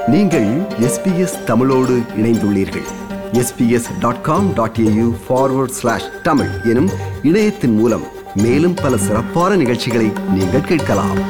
நீங்கள் எஸ்பிஎஸ் தமிழோடு இணைந்துள்ளீர்கள் SBS dot com dot AU forward slash Tamil எனும் இணையத்தின் மூலம் மேலும் பல சிறப்பான நிகழ்ச்சிகளை நீங்கள் கேட்கலாம்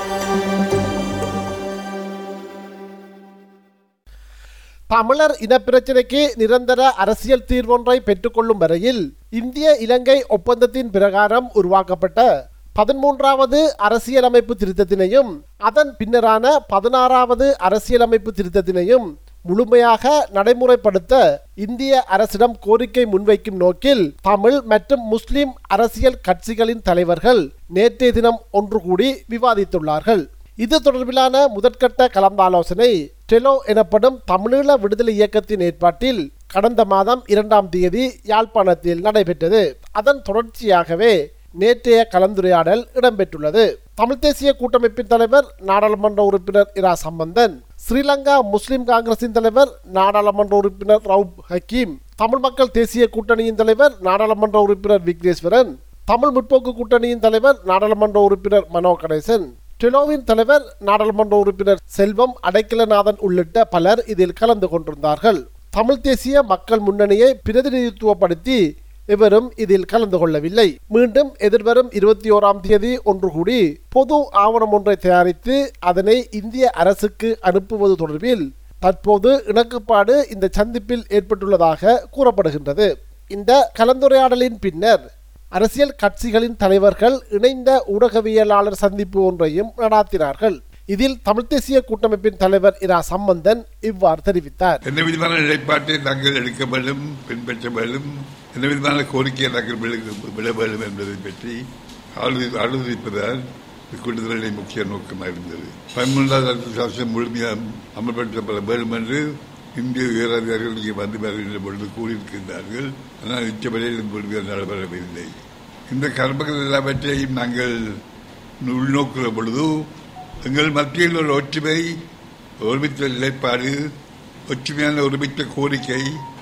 தமிழர் இனப்பிரச்சினைக்கு நிரந்தர அரசியல் தீர்வொன்றை பெற்றுக்கொள்ளும் வரையில் இந்திய இலங்கை ஒப்பந்தத்தின் பிரகாரம் உருவாக்கப்பட்ட பதிமூன்றாவது அரசியலமைப்பு திருத்தத்தினையும் அதன் பின்னரான பதினாறாவது அரசியலமைப்பு திருத்தத்தினையும் முழுமையாக நடைமுறைப்படுத்த இந்திய அரசிடம் கோரிக்கை முன்வைக்கும் நோக்கில் தமிழ் மற்றும் முஸ்லிம் அரசியல் கட்சிகளின் தலைவர்கள் நேற்றைய தினம் ஒன்று கூடி விவாதித்துள்ளார்கள் இது தொடர்பிலான முதற்கட்ட கலந்தாலோசனை டெலோ எனப்படும் தமிழீழ விடுதலை இயக்கத்தின் ஏற்பாட்டில் கடந்த மாதம் இரண்டாம் தேதி யாழ்ப்பாணத்தில் நடைபெற்றது அதன் தொடர்ச்சியாகவே நேற்றைய கலந்துரையாடல் இடம்பெற்றுள்ளது தமிழ் தேசிய கூட்டமைப்பின் தலைவர் நாடாளுமன்ற உறுப்பினர் இரா சம்பந்தன் ஸ்ரீலங்கா முஸ்லிம் காங்கிரசின் தலைவர் நாடாளுமன்ற உறுப்பினர் ரவுப் ஹக்கீம் தமிழ் மக்கள் தேசிய கூட்டணியின் தலைவர் நாடாளுமன்ற உறுப்பினர் விக்னேஸ்வரன் தமிழ் முற்போக்கு கூட்டணியின் தலைவர் நாடாளுமன்ற உறுப்பினர் மனோ கணேசன் டெலோவின் தலைவர் நாடாளுமன்ற உறுப்பினர் செல்வம் அடைக்கலநாதன் உள்ளிட்ட பலர் இதில் கலந்து கொண்டிருந்தார்கள் தமிழ் தேசிய மக்கள் முன்னணியை பிரதிநிதித்துவப்படுத்தி இவரும் இதில் கலந்து கொள்ளவில்லை மீண்டும் எதிர்வரும் இருபத்தி ஓராம் தேதி ஒன்று கூடி பொது ஆவணம் ஒன்றை தயாரித்து அதனை இந்திய அரசுக்கு அனுப்புவது தொடர்பில் தற்போது இணக்கப்பாடு இந்த சந்திப்பில் ஏற்பட்டுள்ளதாக கூறப்படுகின்றது இந்த கலந்துரையாடலின் பின்னர் அரசியல் கட்சிகளின் தலைவர்கள் இணைந்த ஊடகவியலாளர் சந்திப்பு ஒன்றையும் நடாத்தினார்கள் இதில் தமிழ் தேசிய கூட்டமைப்பின் தலைவர் இரா சம்பந்தன் இவ்வாறு தெரிவித்தார் என்ன விதமான நிலைப்பாட்டை நாங்கள் எடுக்க வேண்டும் பின்பற்ற வேண்டும் என்ன விதமான கோரிக்கையை நாங்கள் விளக்க- விட வேண்டும் என்பதை பற்றி ஆலோசி- ஆலோசிப்பதால் இக்கூட்டத்தினுடைய முக்கிய நோக்கமாக இருந்தது பதிமூன்றாவது சாசனம் முழுமையாக அமல்படுத்தப்பட வேண்டும் என்று இந்திய உயரதிகாரிகள் இங்கே வந்து வருகின்ற பொழுது கூறியிருக்கின்றார்கள் ஆனால் இச்சவரையில் இது முழுமையாக நடைபெறவில்லை இந்த கர்மங்கள் எல்லாவற்றையும் நாங்கள் உள்நோக்குகிற பொழுது எங்கள் மத்தியில் ஒரு ஒற்றுமை ஒருமித்த நிலைப்பாடு ஒற்றுமையான ஒருமித்த கோரிக்கை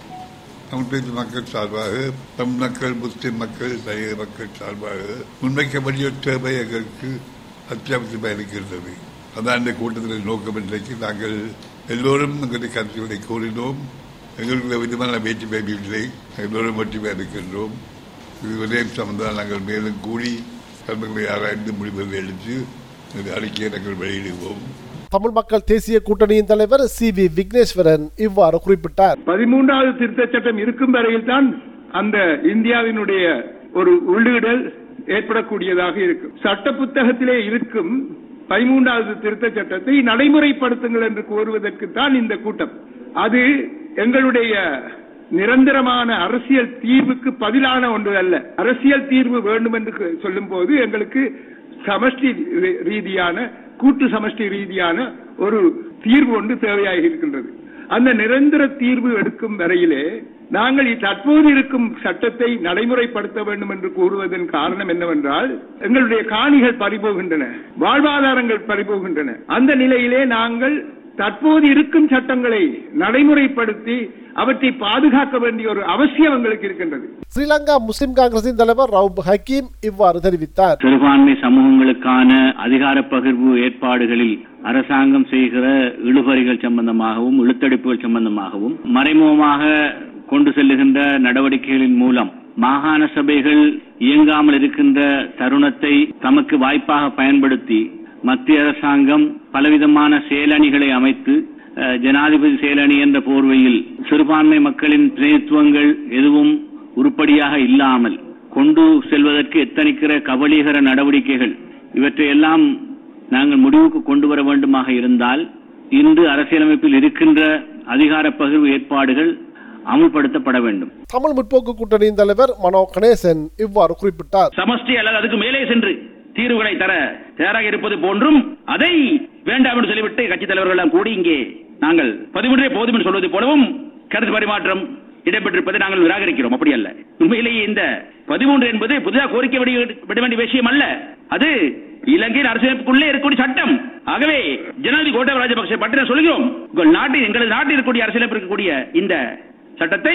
தமிழ் பேச்சு மக்கள் சார்பாக தமிழ் மக்கள் முஸ்லிம் மக்கள் சைவ மக்கள் சார்பாக முன்வைக்க வேண்டிய ஒரு தேவை எங்களுக்கு அத்தியாவசியமாக இருக்கின்றது அதான் இந்த கூட்டத்தில் நோக்கம் இன்றைக்கு நாங்கள் எல்லோரும் எங்களுடைய கருத்துக்களை கூறினோம் எங்களுக்கு விதமான வேற்றுமை இல்லை எல்லோரும் ஒற்றுமையாக இருக்கின்றோம் இது ஒரே சம்பந்தம் நாங்கள் மேலும் கூடி கர்மங்களை ஆராய்ந்து முடிவுகளை எடுத்து இந்த அறிக்கையை நாங்கள் வெளியிடுவோம் தமிழ் மக்கள் தேசிய கூட்டணியின் தலைவர் சி வி விக்னேஸ்வரன் இவ்வாறு குறிப்பிட்டார் பதிமூன்றாவது திருத்தச் சட்டம் இருக்கும் வரையில் தான் அந்த இந்தியாவினுடைய ஒரு உள்ளீடல் ஏற்படக்கூடியதாக இருக்கும் சட்ட புத்தகத்திலே இருக்கும் பதிமூன்றாவது திருத்தச் சட்டத்தை நடைமுறைப்படுத்துங்கள் என்று கோருவதற்கு தான் இந்த கூட்டம் அது எங்களுடைய நிரந்தரமான அரசியல் தீர்வுக்கு பதிலான ஒன்று அல்ல அரசியல் தீர்வு வேண்டும் என்று சொல்லும் போது எங்களுக்கு சமஷ்டி ரீ- ரீதியான கூட்டு சமஷ்டி ரீதியான ஒரு தீர்வு ஒன்று தேவையாக இருக்கின்றது அந்த நிரந்தர தீர்வு எடுக்கும் வரையிலே நாங்கள் இ- தற்போது இருக்கும் சட்டத்தை நடைமுறைப்படுத்த வேண்டும் என்று கூறுவதன் காரணம் என்னவென்றால் எங்களுடைய காணிகள் பறிபோகின்றன வாழ்வாதாரங்கள் பறிபோகின்றன அந்த நிலையிலே நாங்கள் தற்போது இருக்கும் சட்டங்களை நடைமுறைப்படுத்தி அவற்றை பாதுகாக்க வேண்டிய ஒரு அவசியம் எங்களுக்கு இருக்கின்றது ஸ்ரீலங்கா முஸ்லிம் காங்கிரசின் தலைவர் ரவுப் ஹக்கீம் இவ்வாறு தெரிவித்தார் சிறுபான்மை சமூகங்களுக்கான அதிகார பகிர்வு ஏற்பாடுகளில் அரசாங்கம் செய்கிற இழுபறிகள் சம்பந்தமாகவும் இழுத்தடிப்புகள் சம்பந்தமாகவும் மறைமுகமாக கொண்டு செல்லுகின்ற நடவடிக்கைகளின் மூலம் மாகாண சபைகள் இயங்காமல் இருக்கின்ற தருணத்தை தமக்கு வாய்ப்பாக பயன்படுத்தி மத்திய அரசாங்கம் பலவிதமான செயலணிகளை அமைத்து அஹ், ஜனாதிபதி செயலணி என்ற போர்வையில் சிறுபான்மை மக்களின் பிரதிநிதித்துவங்கள் எதுவும் உருப்படியாக இல்லாமல் கொண்டு செல்வதற்கு எத்தனிக்கிற கபலீகர நடவடிக்கைகள் இவற்றையெல்லாம் நாங்கள் முடிவுக்கு கொண்டு வர வேண்டுமாக இருந்தால் இன்று அரசியலமைப்பில் இருக்கின்ற அதிகார பகிர்வு ஏற்பாடுகள் அமுல்படுத்தப்பட வேண்டும் தமிழ் முற்போக்கு கூட்டணியின் தலைவர் மனோ கணேசன் இவ்வாறு குறிப்பிட்டார் சமஷ்டி அல்லது அதுக்கு மேலே சென்று தீர்வுகளை தர தயாராக இருப்பது போன்றும் அதை வேண்டாம் என்று சொல்லிவிட்டு கட்சித் தலைவர்கள் எல்லாம் கூடி இங்கே நாங்கள் பதிமூன்றே போதும் என்று சொல்வது போலவும் கருத்து பரிமாற்றம் இடம்பெற்றிருப்பதை நாங்கள் நிராகரிக்கிறோம் அப்படி அல்ல உண்மையிலேயே இந்த பதிமூன்று என்பது புதிதாக கோரிக்கை விட- விட வேண்டிய விஷயம் அல்ல அது இலங்கையின் அரசியலமைப்புக்குள்ளே இருக்கக்கூடிய சட்டம் ஆகவே ஜனாதிபதி கோட்டபய ராஜபக்சே பற்றி நான் சொல்கிறோம் உங்கள் நாட்டில் எங்களது நாட்டில் இருக்கக்கூடிய அரசியலமைப்பு இருக்கக்கூடிய இந்த சட்டத்தை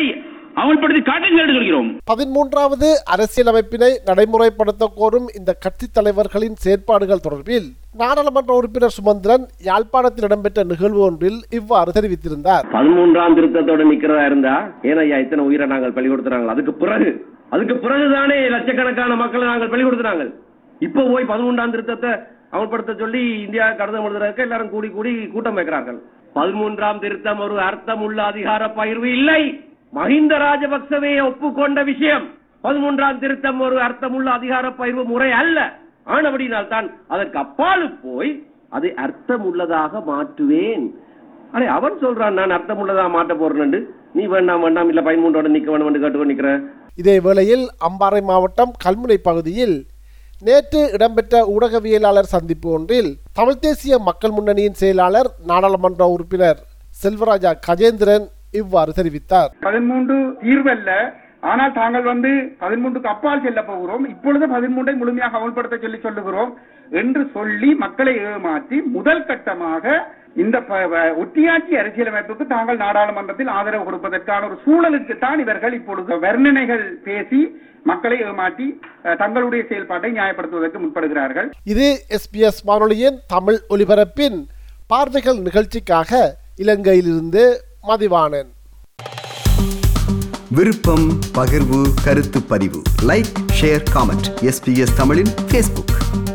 அமல்படுத்தி காட்டுங்கள் என்று சொல்கிறோம் பதிமூன்றாவது அரசியலமைப்பினை நடைமுறைப்படுத்த கோரும் இந்த கட்சி தலைவர்களின் செயற்பாடுகள் தொடர்பில் நாடாளுமன்ற உறுப்பினர் சுமந்திரன் யாழ்ப்பாணத்தில் இடம்பெற்ற நிகழ்வு ஒன்றில் இவ்வாறு தெரிவித்திருந்தார் பதிமூன்றாம் திருத்தத்தோட நிக்கிறதா இருந்தா ஏன் ஐயா இத்தனை உயிரை நாங்கள் பலி கொடுத்துறாங்க அதுக்கு பிறகு அதுக்கு பிறகுதானே லட்சக்கணக்கான மக்களை நாங்கள் பலி கொடுத்துறாங்க இப்ப போய் பதிமூன்றாம் திருத்தத்தை அமல்படுத்த சொல்லி இந்தியா கடிதம் எழுதுறதுக்கு எல்லாரும் கூடி கூடி கூட்டம் வைக்கிறார்கள் பதிமூன்றாம் திருத்தம் ஒரு அர்த்தம் உள்ள அதிகார பகிர்வு இல்லை மஹிந்த ராஜபக்சவே ஒப்புக்கொண்ட விஷயம் பதிமூன்றாம் திருத்தம் ஒரு அர்த்தமுள்ள அதிகார பகிர்வு முறை அல்ல ஆனபடினால் தான் அதற்கு அப்பால் போய் அதை அர்த்தம் உள்ளதாக மாற்றுவேன் அடே அவன் சொல்றான் நான் அர்த்தம் உள்ளதா மாட்ட போறேன்னு நீ வேண்டாம் வேண்டாம் இல்ல பதிமூன்றோட நிக்க வேணும் கேட்டு நிக்கிற இதே வேளையில் அம்பாறை மாவட்டம் கல்முனை பகுதியில் நேற்று இடம்பெற்ற ஊடகவியலாளர் சந்திப்பு ஒன்றில் தமிழ்த் தேசிய மக்கள் முன்னணியின் செயலாளர் நாடாளுமன்ற உறுப்பினர் செல்வராஜா கஜேந்திரன் இவ்வாறு தெரிவித்தார் பதிமூன்று தீர்வல்ல ஆனால் தாங்கள் வந்து பதிமூன்றுக்கு அப்பால் செல்ல போகிறோம் இப்பொழுது பதிமூன்றை முழுமையாக அமல்படுத்த சொல்லி சொல்லுகிறோம் என்று சொல்லி மக்களை ஏமாற்றி முதல் கட்டமாக இந்த ப- வ- ஒட்டியாட்சி அரசியலமைப்புக்கு தாங்கள் நாடாளுமன்றத்தில் ஆதரவு கொடுப்பதற்கான ஒரு சூழலுக்கு தான் இவர்கள் இப்பொழுது வர்ணனைகள் பேசி மக்களை ஏமாற்றி அஹ், தங்களுடைய செயல்பாட்டை நியாயப்படுத்துவதற்கு முற்படுகிறார்கள் இது எஸ்பிஎஸ் வானொலியின் தமிழ் ஒலிபரப்பின் பார்வைகள் நிகழ்ச்சிக்காக இலங்கையிலிருந்து மதிவாணன் விருப்பம் பகிர்வு கருத்து பதிவு லைக் ஷேர் காமெண்ட் எஸ்பிஎஸ் தமிழின் ஃபேஸ்புக்